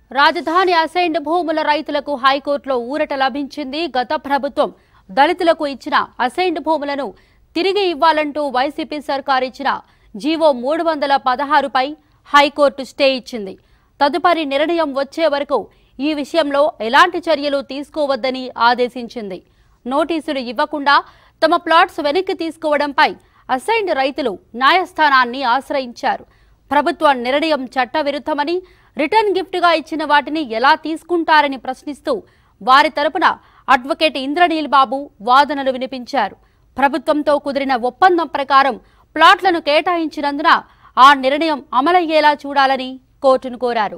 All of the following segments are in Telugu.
రాజధాని అసైన్డ్ భూముల రైతులకు హైకోర్టులో ఊరట లభించింది గత ప్రభుత్వం దళితులకు ఇచ్చిన అసైన్డ్ భూములను తిరిగి ఇవ్వాలంటూ వైసీపీ సర్కార్ ఇచ్చిన జీవో మూడు వందల పదహారుపై హైకోర్టు స్టే ఇచ్చింది తదుపరి నిర్ణయం వచ్చే వరకు ఈ విషయంలో ఎలాంటి చర్యలు తీసుకోవద్దని ఆదేశించింది నోటీసులు ఇవ్వకుండా తమ ప్లాట్స్ వెనక్కి తీసుకోవడంపై అసైన్డ్ రైతులు న్యాయస్థానాన్ని ఆశ్రయించారు ప్రభుత్వ నిర్ణయం చట్టవిరుద్ధమని రిటర్న్ గిఫ్ట్గా ఇచ్చిన వాటిని ఎలా తీసుకుంటారని ప్రశ్నిస్తూ వారి తరపున అడ్వకేట్ ఇంద్రనీల్ బాబు వాదనలు వినిపించారు ప్రభుత్వంతో కుదిరిన ఒప్పందం ప్రకారం ప్లాట్లను కేటాయించినందున ఆ నిర్ణయం అమలయ్యేలా చూడాలని కోర్టును కోరారు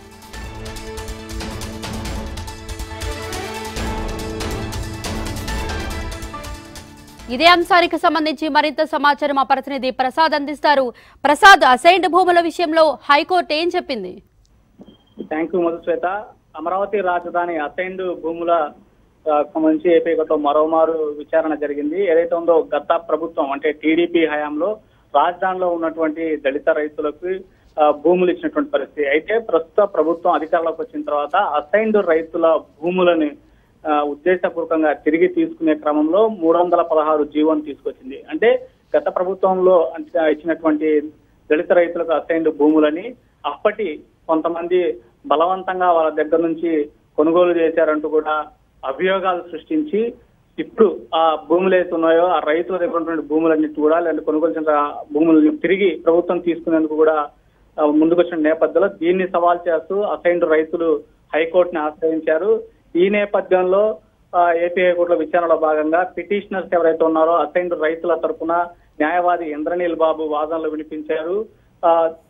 ఇదే అంశానికి సంబంధించి మరింత సమాచారం మా ప్రతినిధి ప్రసాద్ అందిస్తారు ప్రసాద్ అసైన్డ్ భూముల విషయంలో హైకోర్టు ఏం చెప్పింది థ్యాంక్ యూ మధుశ్వేత అమరావతి రాజధాని అసైన్డ్ భూముల ఆ, సంబంధించి ఏపీ గత మరోమారు విచారణ జరిగింది ఏదైతే ఉందో గత ప్రభుత్వం అంటే టీడీపీ హయాంలో రాజధానిలో ఉన్నటువంటి దళిత రైతులకు ఆ, భూములు ఇచ్చినటువంటి పరిస్థితి అయితే ప్రస్తుత ప్రభుత్వం అధికారంలోకి వచ్చిన తర్వాత అసైన్డ్ రైతుల భూములని ఆ, ఉద్దేశపూర్వకంగా తిరిగి తీసుకునే క్రమంలో మూడు వందల పదహారు జీవోని తీసుకొచ్చింది అంటే గత ప్రభుత్వంలో అంచ- ఇచ్చినటువంటి దళిత రైతులకు అసైన్డ్ భూములని అప్పటి కొంతమంది బలవంతంగా వాళ్ళ దగ్గర నుంచి కొనుగోలు చేశారంటూ కూడా అభియోగాలు సృష్టించి ఇప్పుడు ఆ భూములు అయితే ఉన్నాయో ఆ రైతుల దగ్గర ఉన్నటువంటి భూములన్నిటి కూడా లేదంటే కొనుగోలు చేసిన భూములను తిరిగి ప్రభుత్వం తీసుకునేందుకు కూడా ఆ, ముందుకొచ్చిన నేపథ్యంలో దీన్ని సవాల్ చేస్తూ అసైన్డ్ రైతులు హైకోర్టుని ఆశ్రయించారు ఈ నేపథ్యంలో ఆ, ఏపీ హైకోర్టులో విచారణలో భాగంగా పిటిషనర్స్ ఎవరైతే ఉన్నారో అసైన్డ్ రైతుల తరపున న్యాయవాది ఇంద్రనీల్ బాబు వాదనలు వినిపించారు ఆ,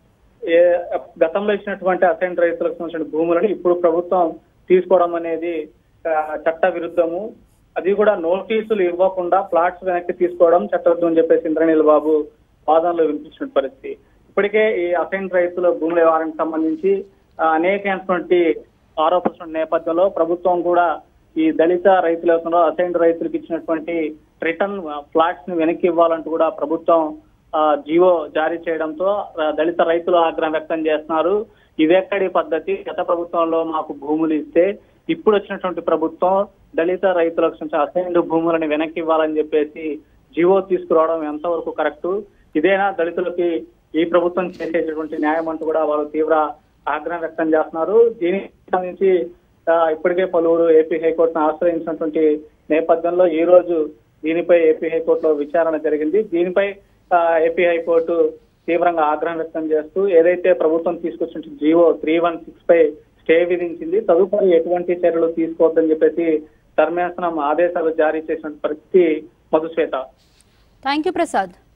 ఏ గతంలో ఇచ్చినటువంటి అసైన్ రైతులకు సంబంధించిన భూములను ఇప్పుడు ప్రభుత్వం తీసుకోవడం అనేది ఆ, చట్ట విరుద్ధము అది కూడా నోటీసులు ఇవ్వకుండా ఫ్లాట్స్ వెనక్కి తీసుకోవడం చట్టవిరుద్ధం అని చెప్పేసి ఇంద్రనీల్ బాబు వాదనలు వినిపించిన పరిస్థితి ఇప్పటికే ఈ అసైన్ రైతుల భూముల వ్యవహారానికి సంబంధించి ఆ, అనేకమైనటువంటి ఆరోపణల నేపథ్యంలో ప్రభుత్వం కూడా ఈ దళిత రైతుల యొక్క అసైన్ రైతులకు ఇచ్చినటువంటి రిటర్న్ ఫ్లాట్స్ ని వెనక్కి ఇవ్వాలంటూ కూడా ప్రభుత్వం ఆ, జీవో జారీ చేయడంతో ఆ, దళిత రైతులు ఆగ్రహం వ్యక్తం చేస్తున్నారు ఇదెక్కడి పద్ధతి గత ప్రభుత్వంలో మాకు భూములు ఇస్తే ఇప్పుడు వచ్చినటువంటి ప్రభుత్వం దళిత రైతులకు సంబంధించిన అసైన్డ్ భూములను వెనక్కి ఇవ్వాలని చెప్పేసి జీవో తీసుకురావడం ఎంతవరకు కరెక్ట్ ఇదేనా దళితులకి ఈ ప్రభుత్వం చేసేటటువంటి న్యాయం అంటూ కూడా వాళ్ళు తీవ్ర ఆగ్రహం వ్యక్తం చేస్తున్నారు దీనికి సంబంధించి ఆ, ఇప్పటికే పలువురు ఏపీ హైకోర్టును ఆశ్రయించినటువంటి నేపథ్యంలో ఈ రోజు దీనిపై ఏపీ హైకోర్టులో విచారణ జరిగింది దీనిపై ఆ, ఏపీ హైకోర్టు తీవ్రంగా ఆగ్రహం వ్యక్తం చేస్తూ ఏదైతే ప్రభుత్వం తీసుకొచ్చిన జీవో త్రీ వన్ సిక్స్ పై స్టే విధించింది తదుపరి ఎటువంటి చర్యలు తీసుకోవద్దని చెప్పేసి ధర్మాసనం ఆదేశాలు జారీ చేసిన పరిస్థితి మధుశ్వేత థ్యాంక్ యూ ప్రసాద్